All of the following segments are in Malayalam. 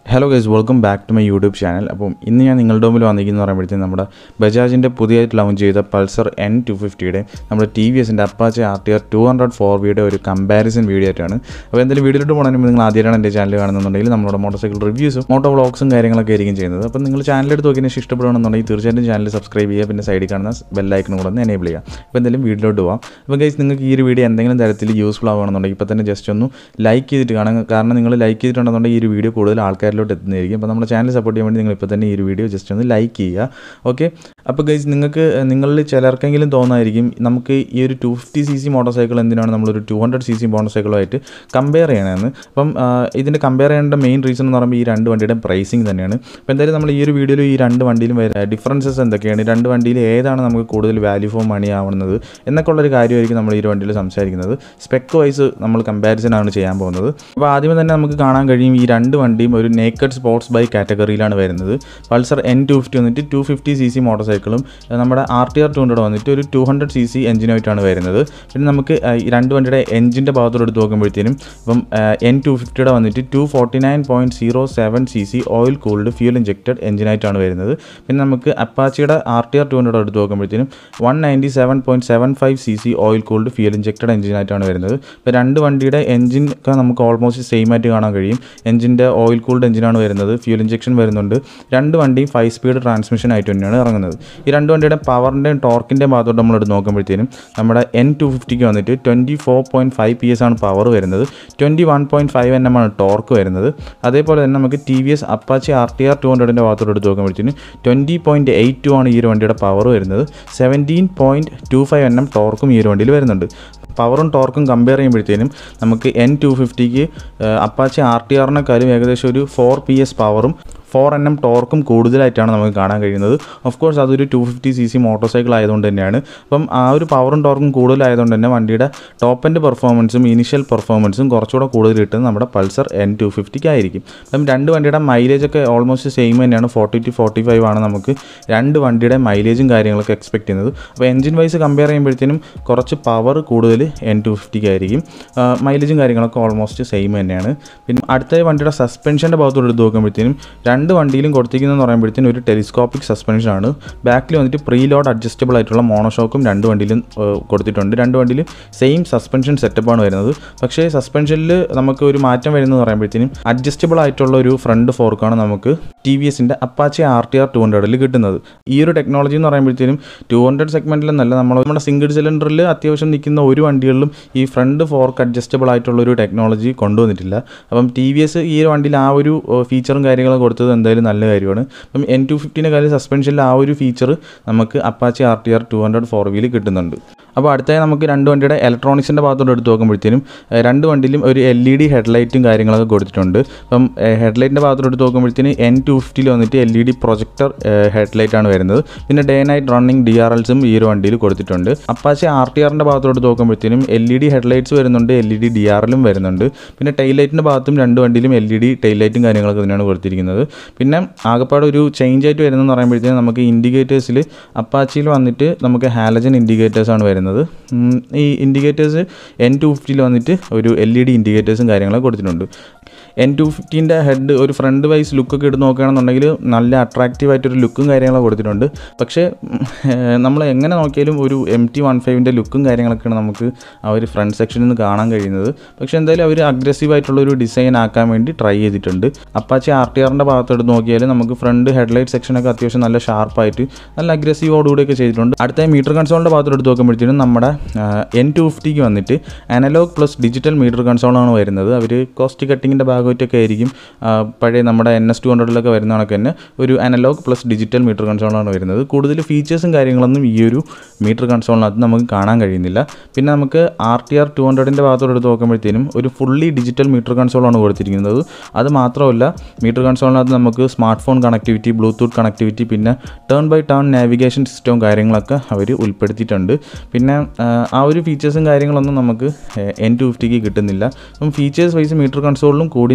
hello guys welcome back to my YouTube channel അപ്പം ഇന്ന് ഞാൻ നിങ്ങളുടെ മുമ്പിൽ വന്നിരിക്കുന്നു പറയുമ്പോഴത്തേക്കും നമ്മുടെ ബജാജിൻ്റെ പുതിയതായിട്ട് ലോഞ്ച് ചെയ്ത പൾസർ എൻ ടു ഫിഫ്റ്റിയുടെ നമ്മുടെ ടി വി എസിൻ്റെ Apache R T R two hundred four വിയുടെ ഒരു കമ്പാരിസൺ വീഡിയോ ആയിട്ടാണ് അപ്പോൾ എന്തായാലും വീഡിയോയിലോട്ട് പോകണമെങ്കിൽ നിങ്ങൾ ആദ്യമായിട്ടാണ് എൻ്റെ ചാനൽ കാണുന്നുണ്ടെങ്കിൽ നമ്മുടെ മോട്ടോർ സൈക്കിൾ റിവ്യൂസും മോട്ടോ വ്ളോഗ്സും കാര്യങ്ങളൊക്കെ ആയിരിക്കും ചെയ്യുന്നത് അപ്പോൾ നിങ്ങൾ ചാനലെടുത്ത് നോക്കിയതിന് ശേഷം ഇഷ്ടപ്പെടുകയാണെന്നുണ്ടെങ്കിൽ തീർച്ചയായിട്ടും ചാനൽ സബ്സ്ക്രൈബ് ചെയ്യുക പിന്നെ സൈഡിൽ കാണുന്ന ബെല്ലൈക്കനും കൂടെ ഒന്ന് എനേബിൾ ചെയ്യുക അപ്പോൾ എന്തായാലും വീഡിയോയിലോട്ട് പോകാം അപ്പോൾ ഗൈസ് നിങ്ങൾക്ക് ഈ ഒരു വീഡിയോ എന്തെങ്കിലും തരത്തിൽ യൂസ്ഫുൾ ആവുകയാണെന്നുണ്ടെങ്കിൽ ഇപ്പോൾ തന്നെ ജസ്റ്റ് ഒന്ന് ലൈക്ക് ചെയ്തിട്ട് കാണാം കാരണം നിങ്ങൾ ലൈക്ക് ചെയ്തിട്ടുണ്ടെന്നുണ്ടെങ്കിൽ ഈ ഒരു വീഡിയോ കൂടുതൽ ആൾക്കാരിലോട്ട് എത്തുന്നതായിരിക്കും അപ്പോൾ നമ്മുടെ ചാനൽ സപ്പോർട്ട് ചെയ്യാൻ വേണ്ടി നിങ്ങൾ ഇപ്പോൾ തന്നെ ഈ ഒരു വീഡിയോ ജസ്റ്റ് ഒന്ന് ലൈക്ക് ചെയ്യുക ഓക്കെ അപ്പോൾ ഗൈസ് നിങ്ങൾക്ക് നിങ്ങളിൽ ചിലർക്കെങ്കിലും തോന്നായിരിക്കും നമുക്ക് ഈ ഒരു two fifty C C motor cycle എന്തിനാണ് നമ്മളൊരു two hundred C C motor സൈക്കിളുമായിട്ട് കമ്പയർ ചെയ്യണമെന്ന് അപ്പം ആ, ഇതിൻ്റെ കമ്പയർ ചെയ്യേണ്ട മെയിൻ റീസൺ എന്ന് പറയുമ്പോൾ ഈ രണ്ട് വണ്ടിയുടെ പ്രൈസിങ് തന്നെയാണ് അപ്പോൾ എന്തായാലും നമ്മൾ ഈ ഒരു വീഡിയോയിൽ ഈ രണ്ട് വണ്ടിയിലും ഡിഫറൻസസ് എന്തൊക്കെയാണ് ഈ രണ്ട് വണ്ടിയിൽ ഏതാണ് നമുക്ക് കൂടുതൽ വാല്യൂ ഫോർ മണി ആവുന്നത് എന്നൊക്കെ ഉള്ളൊരു കാര്യമായിരിക്കും നമ്മൾ ഈ ഒരു വണ്ടിയിൽ സംസാരിക്കുന്നത് സ്പെക്ക് വൈസ് നമ്മൾ കമ്പാരിസൺ ആണ് ചെയ്യാൻ പോകുന്നത് അപ്പോൾ ആദ്യമേ തന്നെ നമുക്ക് കാണാൻ കഴിയും ഈ രണ്ട് വണ്ടിയും ഒരു നേക്കഡ് സ്പോർട്സ് ബൈക്ക് കാറ്റഗറിയിലാണ് വരുന്നത് പൾസർ എൻ ടു ഫിഫ്റ്റി വന്നിട്ട് two fifty C C motor സൈക്കിളും നമ്മുടെ R T R two hundred വന്നിട്ട് ഒരു ടു ഹൺഡ്രഡ് സി സി എഞ്ചിനായിട്ടാണ് വരുന്നത് പിന്നെ നമുക്ക് ആ, ഈ രണ്ട് വണ്ടിയുടെ എഞ്ചിൻ്റെ ഭാഗത്തോട് എടുത്ത് നോക്കുമ്പോഴത്തേനും ഇപ്പം എൻ ടു ഫിഫ്റ്റിയുടെ വന്നിട്ട് two forty nine point zero seven C C oil cooled fuel injected എഞ്ചിനായിട്ടാണ് വരുന്നത് പിന്നെ നമുക്ക് അപ്പാച്ചിയുടെ R T R two hundred എടുത്ത് നോക്കുമ്പോഴത്തേനും one ninety seven point seven five C C oil cooled fuel injected എഞ്ചിനായിട്ടാണ് വരുന്നത് ഇപ്പോൾ രണ്ട് വണ്ടിയുടെ എഞ്ചിൻ ഒക്കെ നമുക്ക് ഓൾമോസ്റ്റ് സെയിം ആയിട്ട് കാണാൻ കഴിയും എഞ്ചിൻ്റെ ഓയിൽ കൂൾഡ് എഞ്ചിനാണ് വരുന്നത് ഫ്യൂൽ ഇഞ്ചക്ഷൻ വരുന്നുണ്ട് രണ്ട് വണ്ടിയും ഫൈവ് സ്പീഡ് ട്രാൻസ്മിഷൻ ആയിട്ട് തന്നെയാണ് ഇറങ്ങുന്നത് ഈ രണ്ട് വണ്ടിയുടെ പവറിൻ്റെയും ടോർക്കിൻ്റെയും ഭാഗത്തോട്ട് നമ്മൾ എടുത്ത് നോക്കുമ്പോഴത്തേനും നമ്മുടെ എൻ ടു ഫിഫ്റ്റിക്ക് വന്നിട്ട് twenty four point five P S ആണ് പവർ വരുന്നത് twenty one point five N M ആണ് ടോർക്ക് വരുന്നത് അതേപോലെ തന്നെ നമുക്ക് T V S Apache R T R two ഹൺഡ്രഡിൻ്റെ ഭാഗത്തോട്ട് എടുത്ത് നോക്കുമ്പോഴത്തേനും ട്വൻറ്റി പോയിൻറ്റ് എയ്റ്റ് ടു ആണ് ഈ ഒരു വണ്ടിയുടെ പവർ വരുന്നത് seventeen point two five N M ടോർക്കും ഈ ഒരു വണ്ടിയിൽ വരുന്നുണ്ട് പവറും ടോർക്കും കമ്പയർ ചെയ്യുമ്പോഴത്തേനും നമുക്ക് എൻ ടു ഫിഫ്റ്റിക്ക് അപ്പാച്ചി ആർ ടി ആറിനെക്കാളും ഏകദേശം ഒരു ഫോർ പി എസ് പവറും ഫോർ എൻ എം ടോർക്കും കൂടുതലായിട്ടാണ് നമുക്ക് കാണാൻ കഴിയുന്നത് ഓഫ് കോഴ്സ് അതൊരു two fifty C C motor cycle ആയതുകൊണ്ട് തന്നെയാണ് അപ്പം ആ ഒരു പവറും ടോർക്കും കൂടുതലായതുകൊണ്ട് തന്നെ വണ്ടിയുടെ ടോപ്പ് എൻഡ് പെർഫോമൻസും ഇനിഷ്യൽ പെർഫോമൻസും കുറച്ചുകൂടെ കൂടുതൽ കിട്ടുന്നത് നമ്മുടെ പൾസർ എൻ ടു ഫിഫ്റ്റിക്ക് ആയിരിക്കും അപ്പം രണ്ട് വണ്ടിയുടെ മൈലേജ് ഒക്കെ ഓൾമോസ്റ്റ് സെയിം തന്നെയാണ് ഫോർട്ടി ടു ഫോർട്ടി ഫൈവ് ആണ് നമുക്ക് രണ്ട് വണ്ടിയുടെ മൈലേജും കാര്യങ്ങളൊക്കെ എക്സ്പെക്ട് ചെയ്യുന്നത് അപ്പോൾ എഞ്ചിൻ വൈസ് കമ്പയർ ചെയ്യുമ്പോഴത്തേനും കുറച്ച് പവർ കൂടുതൽ എൻ ടു ഫിഫ്റ്റിക്ക് ആയിരിക്കും മൈലേജും കാര്യങ്ങളൊക്കെ ഓൾമോസ്റ്റ് സെയിം തന്നെയാണ് പിന്നെ അടുത്ത വണ്ടിയുടെ സസ്പെൻഷൻ്റെ ഭാഗത്തോട് എടുത്ത് നോക്കുമ്പോഴത്തേനും രണ്ട് വണ്ടിയിലും കൊടുത്തിരിക്കുന്നതെന്ന് പറയുമ്പോഴത്തേനും ഒരു ടെലിസ്കോപ്പിക് സസ്പെൻഷൻ ആണ് ബാക്കിൽ വന്നിട്ട് പ്രീ ലോഡ് അഡ്ജസ്റ്റബിൾ ആയിട്ടുള്ള മോണോഷോക്കും രണ്ട് വണ്ടിയിലും ഏഹ്, കൊടുത്തിട്ടുണ്ട് രണ്ട് വണ്ടിയിലും സെയിം സസ്പെൻഷൻ സെറ്റപ്പാണ് വരുന്നത് പക്ഷേ സസ്പെൻഷനിൽ നമുക്ക് ഒരു മാറ്റം വരുന്നത് പറയുമ്പോഴത്തേനും അഡ്ജസ്റ്റബിൾ ആയിട്ടുള്ള ഒരു ഫ്രണ്ട് ഫോർക്കാണ് നമുക്ക് ടി വി എസിൻ്റെ Apache R T R two ഹൺഡ്രഡിൽ കിട്ടുന്നത് ഈ ഒരു ടെക്നോളജി എന്ന് പറയുമ്പോഴത്തേനും ടു ഹൺഡ്രഡ് സെഗ്മെൻറ്റിലെന്നല്ല നമ്മൾ നമ്മുടെ സിംഗിൾ സിലിണ്ടറിൽ അത്യാവശ്യം നിൽക്കുന്ന ഒരു വണ്ടികളിലും ഈ ഫ്രണ്ട് ഫോർക്ക് അഡ്ജസ്റ്റബിൾ ആയിട്ടുള്ള ഒരു ടെക്നോളജി കൊണ്ടുവന്നിട്ടില്ല അപ്പം ടി വി എസ് ഈ ഒരു വണ്ടിയിൽ ആ ഒരു ഫീച്ചറും കാര്യങ്ങളും കൊടുത്തത് എന്തായാലും നല്ല കാര്യമാണ് അപ്പം എൻ ടു ഫിഫ്റ്റീൻ്റെ കാര്യം സസ്പെൻഷനിൽ ആ ഒരു ഫീച്ചർ നമുക്ക് Apache R T R two hundred four വീല് കിട്ടുന്നുണ്ട് അപ്പോൾ അടുത്തായി നമുക്ക് രണ്ട് വണ്ടിയുടെ ഇലക്ട്രോണിക്സിൻ്റെ ഭാഗത്തോട്ട് എടുത്ത് നോക്കുമ്പോഴത്തേനും ഏഹ്, രണ്ട് വണ്ടിയിലും ഒരു എൽ ഇ ഡി ഹെഡ്ലൈറ്റും കാര്യങ്ങളൊക്കെ കൊടുത്തിട്ടുണ്ട് അപ്പം ഹെഡ്ലൈറ്റിൻ്റെ ഭാഗത്തോട്ട് എടുത്ത് നോക്കുമ്പോഴത്തേന് എൻ ടു ഫിഫ്റ്റിയിൽ വന്നിട്ട് L E D projector headlight ആണ് വരുന്നത് പിന്നെ day night running D R എൽസും ഈ ഒരു വണ്ടിയിൽ കൊടുത്തിട്ടുണ്ട് അപ്പാച്ചെ ആർ ടി ആറിൻ്റെ ഭാഗത്തോട്ട് നോക്കുമ്പോഴത്തേനും എൽ ഇ ഡി ഹെഡ്ലൈറ്റ്സ് വരുന്നുണ്ട് L E D D R എല്ലും വരുന്നുണ്ട് പിന്നെ ടൈൽ ലൈറ്റിൻ്റെ ഭാഗത്തും രണ്ട് വണ്ടിയിലും എൽ ഇ ഡി ടൈൽ ലൈറ്റും കാര്യങ്ങളൊക്കെ തന്നെയാണ് കൊടുത്തിരിക്കുന്നത് പിന്നെ ആകപ്പാടെ ഒരു ചേഞ്ച് ആയിട്ട് വരുന്നതെന്ന് പറയുമ്പോഴത്തേനും നമുക്ക് ഇൻഡിക്കേറ്റേഴ്സിൽ അപ്പാച്ചിയിൽ വന്നിട്ട് നമുക്ക് ഹാലജൻ ഇൻഡിക്കേറ്റേഴ്സ് ആണ് വരുന്നത് ഉം, ഈ ഇൻഡിക്കേറ്റേഴ്സ് എൻ ടു ഫിഫ്റ്റിയിൽ വന്നിട്ട് ഒരു എൽ ഇ ഡി ഇൻഡിക്കേറ്റേഴ്സും കാര്യങ്ങളൊക്കെ കൊടുത്തിട്ടുണ്ട് എൻ ടു ഫിഫ്റ്റീൻ്റെ ഹെഡ് ഒരു ഫ്രണ്ട് വൈസ് ലുക്കൊക്കെ എടുത്ത് നോക്കുകയാണെന്നുണ്ടെങ്കിൽ നല്ല അട്രാക്റ്റീവ് ആയിട്ടൊരു ലുക്കും കാര്യങ്ങളൊക്കെ കൊടുത്തിട്ടുണ്ട് പക്ഷേ ഉം, ഏഹ്, നമ്മൾ എങ്ങനെ നോക്കിയാലും ഒരു എം ടി വൺ ഫൈവിൻ്റെ ലുക്കും കാര്യങ്ങളൊക്കെയാണ് നമുക്ക് ആ ഒരു ഫ്രണ്ട് സെക്ഷനിൽ നിന്ന് കാണാൻ കഴിയുന്നത് പക്ഷേ എന്തായാലും അവർ അഗ്രസീവ് ആയിട്ടുള്ള ഒരു ഡിസൈൻ ആക്കാൻ വേണ്ടി ട്രൈ ചെയ്തിട്ടുണ്ട് അപ്പാച്ചി ആർ ടി ആറിൻ്റെ ഭാഗത്തെടുത്ത് നോക്കിയാൽ നമുക്ക് ഫ്രണ്ട് ഹെഡ്ലൈറ്റ് സെക്ഷനൊക്കെ അത്യാവശ്യം നല്ല ഷാർപ്പായിട്ട് നല്ല അഗ്രസീവോടുകൂടിയൊക്കെ ചെയ്തിട്ടുണ്ട് അടുത്ത മീറ്റർ കൺസോളിൻ്റെ ഭാഗത്തെടുത്ത് നോക്കുമ്പോഴത്തേനും നമ്മുടെ എൻ ടു ഫിഫ്റ്റിക്ക് വന്നിട്ട് അനലോഗ് പ്ലസ് ഡിജിറ്റൽ മീറ്റർ കൺസോളാണ് വരുന്നത് അവർ കോസ്റ്റ് കട്ടിങ്ങിൻ്റെ ഭാഗമായിട്ടൊക്കെ ആയിരിക്കും ആ, പഴയ നമ്മുടെ എൻ എസ് ടു ഹൺഡ്രഡിലൊക്കെ വരുന്ന കണക്ക് തന്നെ ഒരു അനലോഗ് പ്ലസ് ഡിജിറ്റൽ മീറ്റർ കൺസോളാണ് വരുന്നത് കൂടുതൽ ഫീച്ചേഴ്സും കാര്യങ്ങളൊന്നും ഈ ഒരു മീറ്റർ കൺസോളിനകത്ത് നമുക്ക് കാണാൻ കഴിയുന്നില്ല പിന്നെ നമുക്ക് ആർ ടി ആർ ടു ഹൺഡ്രഡിൻ്റെ ഭാഗത്തോട് എടുത്ത് നോക്കുമ്പോഴത്തേനും ഒരു ഫുള്ളി ഡിജിറ്റൽ മീറ്റർ കൺസോളാണ് കൊടുത്തിരിക്കുന്നത് അത് മാത്രമല്ല മീറ്റർ കൺസോളിനകത്ത് നമുക്ക് smart phone connectivity bluetooth connectivity പിന്നെ ടേൺ ബൈ ടേൺ നാവിഗേഷൻ സിസ്റ്റവും കാര്യങ്ങളൊക്കെ അവർ ഉൾപ്പെടുത്തിയിട്ടുണ്ട് പിന്നെ ആ, ആ ഒരു ഫീച്ചേഴ്സും കാര്യങ്ങളൊന്നും നമുക്ക് എൻ ടു ഫിഫ്റ്റിക്ക് കിട്ടുന്നില്ല അപ്പം ഫീച്ചേഴ്സ് വൈസ് മീറ്റർ കൺസോളിലും കൂടി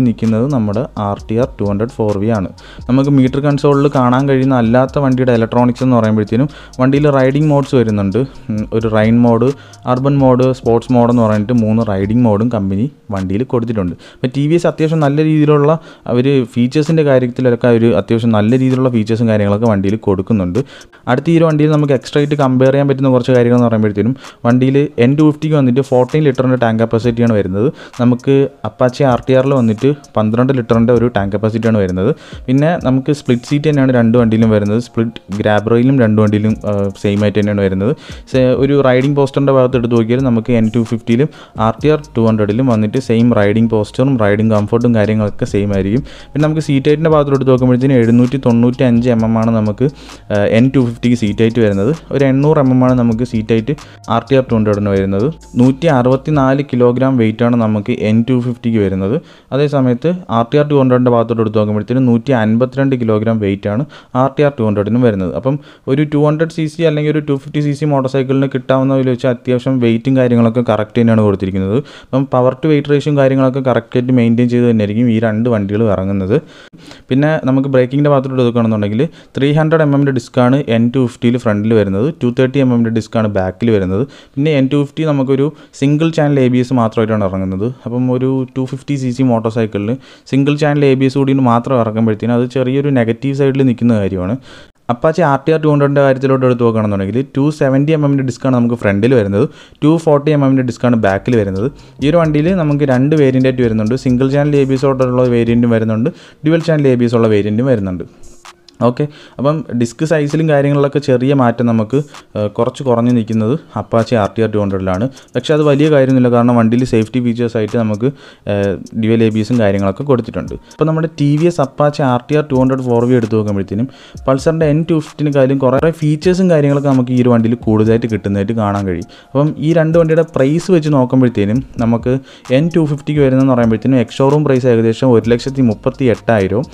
നിൽക്കുന്നത് നമ്മുടെ R T R two hundred four V ആണ് നമുക്ക് മീറ്റർ കൺസോളിൽ കാണാൻ കഴിയുന്ന അല്ലാത്ത വണ്ടിയുടെ ഇലക്ട്രോണിക്സ് എന്ന് പറയുമ്പോഴത്തേനും വണ്ടിയിൽ റൈഡിംഗ് മോഡ്സ് വരുന്നുണ്ട് ഉം, ഒരു rain mode urban mode sports mode എന്ന് പറഞ്ഞിട്ട് മൂന്ന് റൈഡിംഗ് മോഡും കമ്പനി വണ്ടിയിൽ കൊടുത്തിട്ടുണ്ട് അപ്പോൾ ടി വി എസ് അത്യാവശ്യം നല്ല രീതിയിലുള്ള അവർ ഫീച്ചേഴ്സിൻ്റെ കാര്യത്തിലൊക്കെ അവർ അത്യാവശ്യം നല്ല രീതിയിലുള്ള ഫീച്ചേഴ്സും കാര്യങ്ങളൊക്കെ വണ്ടിയിൽ കൊടുക്കുന്നുണ്ട് അടുത്ത ഈ ഒരു വണ്ടിയിൽ നമുക്ക് എക്സ്ട്രാ ആയിട്ട് കമ്പയർ ചെയ്യാൻ പറ്റുന്ന കുറച്ച് കാര്യങ്ങൾ എന്ന് പറയുമ്പോഴത്തേനും വണ്ടിയിൽ എൻ ടു ഫിഫ്റ്റിക്ക് വന്നിട്ട് ഫോർട്ടീൻ ലിറ്ററിൻ്റെ ടാങ്ക് കപ്പാസിറ്റിയാണ് വരുന്നത് നമുക്ക് അപ്പാച്ചി ആർ ടി ആറിൽ വന്നിട്ട് പന്ത്രണ്ട് ലിറ്ററിൻ്റെ ഒരു ടാങ്ക് കപ്പാസിറ്റിയാണ് വരുന്നത് പിന്നെ നമുക്ക് സ്പ്ലിറ്റ് സീറ്റ് തന്നെയാണ് രണ്ട് വണ്ടിയിലും വരുന്നത് സ്പ്ലിറ്റ് ഗ്രാബ് റോയിലും രണ്ട് വണ്ടിയിലും സെയിം ആയിട്ട് തന്നെയാണ് വരുന്നത് സെ- ഒരു റൈഡിംഗ് പോസ്റ്ററിൻ്റെ ഭാഗത്ത് എടുത്ത് നോക്കിയാൽ നമുക്ക് എൻ ടു ഫിഫ്റ്റിയിലും ആർ ടി ആർ ടു ഹൺഡ്രഡിലും വന്നിട്ട് സെയിം റൈഡിംഗ് പോസ്റ്ററും റൈഡിംഗ് കംഫർട്ടും കാര്യങ്ങളൊക്കെ സെയിം ആയിരിക്കും പിന്നെ നമുക്ക് സീറ്റ് ഹൈറ്റിൻ്റെ ഭാഗത്തോട്ട് എടുത്ത് നോക്കുമ്പോഴത്തേനും എഴുന്നൂറ്റി തൊണ്ണൂറ്റി അഞ്ച് എം എം ആണ് നമുക്ക് എൻ ടു ഫിഫ്റ്റിക്ക് സീറ്റ് ഹൈറ്റ് വരുന്നത് ഒരു എണ്ണൂറ് എം എം ആണ് നമുക്ക് seat height R T R two ഹൺഡ്രഡിന് വരുന്നത് നൂറ്റി അറുപത്തി നാല് കിലോഗ്രാം വെയിറ്റ് ആണ് നമുക്ക് എൻ ടു ഫിഫ്റ്റിക്ക് വരുന്നത് അതേ സമയത്ത് ആർ ടി ആർ ടു ഹൺഡ്രഡിൻ്റെ ഭാഗത്തോട്ട് എടുത്ത് നോക്കുമ്പോഴത്തേനും നൂറ്റി അൻപത്തിരണ്ട് കിലോഗ്രാം വെയിറ്റ് ആണ് ആർ ടി ആർ ടു ഹൺഡ്രഡിനും വരുന്നത് അപ്പം ഒരു ടു ഹൺഡ്രഡ് സി സി അല്ലെങ്കിൽ ഒരു two fifty C C motor സൈക്കിളിന് കിട്ടാവുന്നതിൽ വെച്ച് അത്യാവശ്യം വെയിറ്റും കാര്യങ്ങളൊക്കെ കറക്റ്റ് തന്നെയാണ് കൊടുത്തിരിക്കുന്നത് അപ്പം പവർ ടു വെയിറ്റ് റേഷ്യം കാര്യങ്ങളൊക്കെ കറക്റ്റായിട്ട് മെയിൻറ്റെയിൻ ചെയ്ത് തന്നെയായിരിക്കും ഈ രണ്ട് വണ്ടികളും ഇറങ്ങുന്നത് പിന്നെ നമുക്ക് ബ്രേക്കിങ്ങിൻ്റെ ഭാഗത്തോട്ട് എടുക്കുകയാണെന്നുണ്ടെങ്കിൽ ത്രീ ഹൺഡ്രഡ് എം എമ്മിൻ്റെ ഡിസ്ക്കാണ് എൻ ടു ഫിഫ്റ്റിയിൽ ഫ്രണ്ടിൽ വരുന്നത് ടു തേർട്ടി എം എമ്മിൻ്റെ ഡിസ്ക്കാണ് ബാക്കിൽ വരുന്നത് പിന്നെ എൻ ടു ഫിഫ്റ്റി നമുക്കൊരു single channel A B S മാത്രമായിട്ടാണ് ഇറങ്ങുന്നത് അപ്പം ഒരു two fifty C C motor സൈക്കിളിന് single channel A B S കൂടി മാത്രം ഇറക്കുമ്പോഴത്തേനും അത് ചെറിയൊരു നെഗറ്റീവ് സൈഡിൽ നിൽക്കുന്ന കാര്യമാണ് Apache R T R two ഹൺഡ്രഡിൻ്റെ കാര്യത്തിലോട്ട് എടുത്ത് നോക്കുകയാണെന്നുണ്ടെങ്കിൽ ടു സെവൻറ്റി എം എമ്മിൻ്റെ ഡിസ്ക്കാണ് നമുക്ക് ഫ്രണ്ടിൽ വരുന്നത് ടു ഫോർട്ടി എം എമ്മിൻ്റെ ഡിസ്ക്കാണ് ബാക്കിൽ വരുന്നത് ഈ ഒരു വണ്ടിയിൽ നമുക്ക് രണ്ട് വേരിയൻ്റ് ആയിട്ട് വരുന്നുണ്ട് സിംഗിൾ ചാനൽ എ ബി എസോട്ടുള്ള വേരിയൻറ്റും വരുന്നുണ്ട് dual channel A B S ഉള്ള വേരിയൻറ്റും വരുന്നുണ്ട് ഓക്കെ അപ്പം ഡിസ്ക് സൈസിലും കാര്യങ്ങളിലൊക്കെ ചെറിയ മാറ്റം നമുക്ക് ആ, കുറച്ച് കുറഞ്ഞ് നിൽക്കുന്നത് Apache R T R two ഹൺഡ്രഡിലാണ് പക്ഷേ അത് വലിയ കാര്യമൊന്നുമില്ല കാരണം വണ്ടിയിൽ സേഫ്റ്റി ഫീച്ചേഴ്സ് ആയിട്ട് നമുക്ക് ഡ്യുവൽ എ ബി എസും കാര്യങ്ങളൊക്കെ കൊടുത്തിട്ടുണ്ട് അപ്പോൾ നമ്മുടെ T V S Apache R T R two hundred four V എടുത്ത് നോക്കുമ്പോഴത്തേനും പൾസറിൻ്റെ എൻ ടു ഫിഫ്റ്റിന് കാര്യം കുറേ ഫീച്ചേഴ്സും കാര്യങ്ങളൊക്കെ നമുക്ക് ഈ ഒരു വണ്ടിയിൽ കൂടുതലായിട്ട് കിട്ടുന്നതായിട്ട് കാണാൻ കഴിയും അപ്പം ഈ രണ്ട് വണ്ടിയുടെ പ്രൈസ് വെച്ച് നോക്കുമ്പോഴത്തേനും നമുക്ക് എൻ ടു ഫിഫ്റ്റിക്ക് വരുന്നതെന്ന് പറയുമ്പോഴത്തേനും എക്സോറൂം പ്രൈസ് ഏകദേശം ഒരു ലക്ഷത്തി മുപ്പത്തി എട്ടായിരവും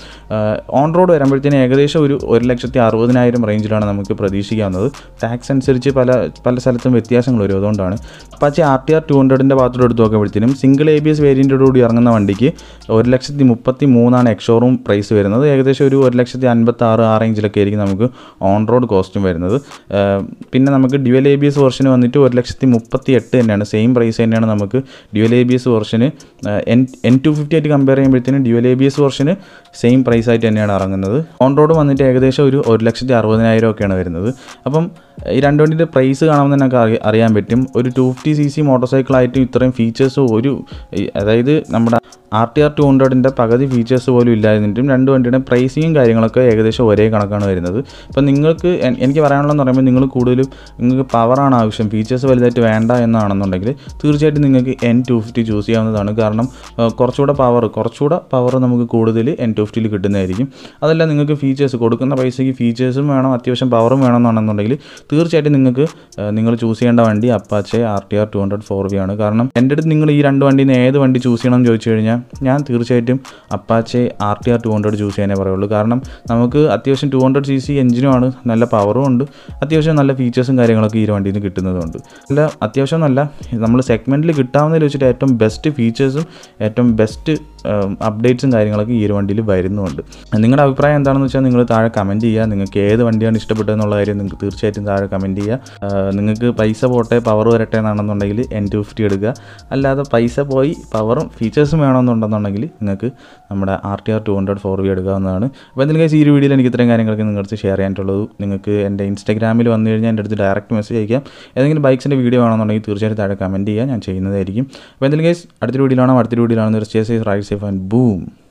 ഓൺ റോഡ് വരുമ്പോഴത്തേനും ഏകദേശം ഒരു ഒരു ലക്ഷത്തി അറുപതിനായിരം റേഞ്ചിലാണ് നമുക്ക് പ്രതീക്ഷിക്കാവുന്നത് ടാക്സ് അനുസരിച്ച് പല പല സ്ഥലത്തും വ്യത്യാസങ്ങൾ വരും അതുകൊണ്ടാണ് Apache R T R two ഹൺഡ്രഡിൻ്റെ ഭാഗത്തോട് എടുത്ത് നോക്കുമ്പോഴത്തേനും സിംഗിൾ എ ബി എസ് വേരിയൻറ്റോടുകൂടി ഇറങ്ങുന്ന വണ്ടിക്ക് ഒരു ലക്ഷത്തി മുപ്പത്തി മൂന്നാണ് എക്സോറൂം പ്രൈസ് വരുന്നത് ഏകദേശം ഒരു ഒരു ലക്ഷത്തി അൻപത്തി ആറ് ആ റേഞ്ചിലൊക്കെ ആയിരിക്കും നമുക്ക് ഓൺ റോഡ് കോസ്റ്റും വരുന്നത് ഏഹ് പിന്നെ നമുക്ക് ഡ്യുവൽ എ ബി എസ് വെർഷന് വന്നിട്ട് ഒരു ലക്ഷത്തി മുപ്പത്തി എട്ട് തന്നെയാണ് സെയിം പ്രൈസ് തന്നെയാണ് നമുക്ക് ഡ്യുവൽ എ ബി എസ് വെർഷന് എൻ എൻ ടു ഫിഫ്റ്റി ആയിട്ട് കമ്പയർ ചെയ്യുമ്പോഴത്തേനും ഡ്യുവൽ എ ബി എസ് വെർഷന് സെയിം പ്രൈസ് ആയിട്ട് തന്നെയാണ് ഇറങ്ങുന്നത് ഓൺ റോഡ് വന്നിട്ട് ഏകദേശം ഒരു ഒരു ലക്ഷത്തി അറുപതിനായിരം ഒക്കെയാണ് വരുന്നത് അപ്പം ഈ രണ്ട് വണ്ടിൻ്റെ പ്രൈസ് കാണുമ്പോൾ തന്നെ നമുക്ക് അറി- അറിയാൻ പറ്റും ഒരു two fifty C C motor സൈക്കിളായിട്ട് ഇത്രയും ഫീച്ചേഴ്സ് ഒരു ഈ അതായത് നമ്മുടെ ആർ ടി ആർ ടു ഹൺഡ്രഡിൻ്റെ പകുതി ഫീച്ചേഴ്സ് പോലും ഇല്ലായിരുന്നിട്ടും രണ്ട് വണ്ടിയുടെ പ്രൈസിങ്ങും കാര്യങ്ങളൊക്കെ ഏകദേശം ഒരേ കണക്കാണ് വരുന്നത് ഇപ്പം നിങ്ങൾക്ക് എൻ- എനിക്ക് പറയാനുള്ളതെന്ന് പറയുമ്പോൾ നിങ്ങൾ കൂടുതലും നിങ്ങൾക്ക് പവറാണ് ആവശ്യം ഫീച്ചേഴ്സ് വലുതായിട്ട് വേണ്ട എന്നാണെന്നുണ്ടെങ്കിൽ തീർച്ചയായിട്ടും നിങ്ങൾക്ക് എൻ ടു ഫിഫ്റ്റി ചൂസ് ചെയ്യാവുന്നതാണ് കാരണം ആ, കുറച്ചുകൂടെ പവർ കുറച്ചുകൂടെ പവർ നമുക്ക് കൂടുതൽ എൻ ടു ഫിഫ്റ്റിയിൽ കിട്ടുന്നതായിരിക്കും അതല്ല നിങ്ങൾക്ക് ഫീച്ചേഴ്സ് കൊടുക്കുന്ന പൈസയ്ക്ക് ഫീച്ചേഴ്സും വേണം അത്യാവശ്യം പവറും വേണമെന്നാണെന്നുണ്ടെങ്കിൽ തീർച്ചയായിട്ടും നിങ്ങൾക്ക് ആ, നിങ്ങൾ ചൂസ് ചെയ്യേണ്ട വണ്ടി Apache R T R two hundred four V ആണ് കാരണം എൻ്റെ അടുത്ത് നിങ്ങൾ ഈ രണ്ട് വണ്ടിയിൽ നിന്ന് ഏത് വണ്ടി ചൂസ് ചെയ്യണം എന്ന് ചോദിച്ചു കഴിഞ്ഞാൽ ഞാൻ തീർച്ചയായിട്ടും Apache R T R two hundred choose ചെയ്യാനേ പറയുള്ളൂ കാരണം നമുക്ക് അത്യാവശ്യം ടു ഹൺഡ്രഡ് സി സി എഞ്ചിനുമാണ് നല്ല പവറും ഉണ്ട് അത്യാവശ്യം നല്ല ഫീച്ചേഴ്സും കാര്യങ്ങളൊക്കെ ഈ ഒരു വണ്ടിയിൽ നിന്ന് കിട്ടുന്നതുകൊണ്ട് അല്ല അത്യാവശ്യം നല്ല നമ്മൾ സെഗ്മെൻറ്റിൽ കിട്ടാവുന്നതിൽ വെച്ചിട്ട് ഏറ്റവും ബെസ്റ്റ് ഫീച്ചേഴ്സും ഏറ്റവും ബെസ്റ്റ് അപ്ഡേറ്റ്സും കാര്യങ്ങളൊക്കെ ഈ ഒരു വണ്ടിയിൽ വരുന്നുമുണ്ട് നിങ്ങളുടെ അഭിപ്രായം എന്താണെന്ന് വെച്ചാൽ നിങ്ങൾ താഴെ കമൻറ്റ് ചെയ്യുക നിങ്ങൾക്ക് ഏത് വണ്ടിയാണ് ഇഷ്ടപ്പെട്ടതെന്നുള്ള കാര്യം നിങ്ങൾക്ക് തീർച്ചയായിട്ടും താഴെ കമൻറ്റ് ചെയ്യുക ആ, നിങ്ങൾക്ക് പൈസ പോട്ടെ പവർ വരട്ടെ എന്നാണെന്നുണ്ടെങ്കിൽ എൻ ടു ഫിഫ്റ്റി എടുക്കുക അല്ലാതെ പൈസ പോയി പവറും ഫീച്ചേഴ്സും വേണമെന്നുണ്ടെന്നുണ്ടെങ്കിൽ നിങ്ങൾക്ക് നമ്മുടെ R T R two hundred four V എടുക്കാവുന്നതാണ് അപ്പോൾ എന്തെങ്കിലും guys ഈ ഒരു വീഡിയോയിൽ എനിക്ക് ഇത്രയും കാര്യങ്ങളൊക്കെ നിങ്ങൾക്ക് ഷെയർ ചെയ്യാനുള്ളത് നിങ്ങൾക്ക് എൻ്റെ ഇൻസ്റ്റാഗ്രാമിൽ വന്നു കഴിഞ്ഞാൽ എൻ്റെ അടുത്ത് ഡയറക്റ്റ് മെസ്സേജ് അയക്കാം ഏതെങ്കിലും ബൈക്സിൻ്റെ വീഡിയോ വേണമെന്നുണ്ടെങ്കിൽ തീർച്ചയായിട്ടും താഴെ കമൻറ്റ് ചെയ്യുക ഞാൻ ചെയ്യുന്നതായിരിക്കും അപ്പോൾ എന്തെങ്കിലും ഗൈസ് അടുത്തൊരു വീഡിയോയിലാണോ അടുത്തൊരു വീഡിയോയിലാണോ തീർച്ചയായും റൈറ്റ് സേഫ് ആൻഡ് ബൂം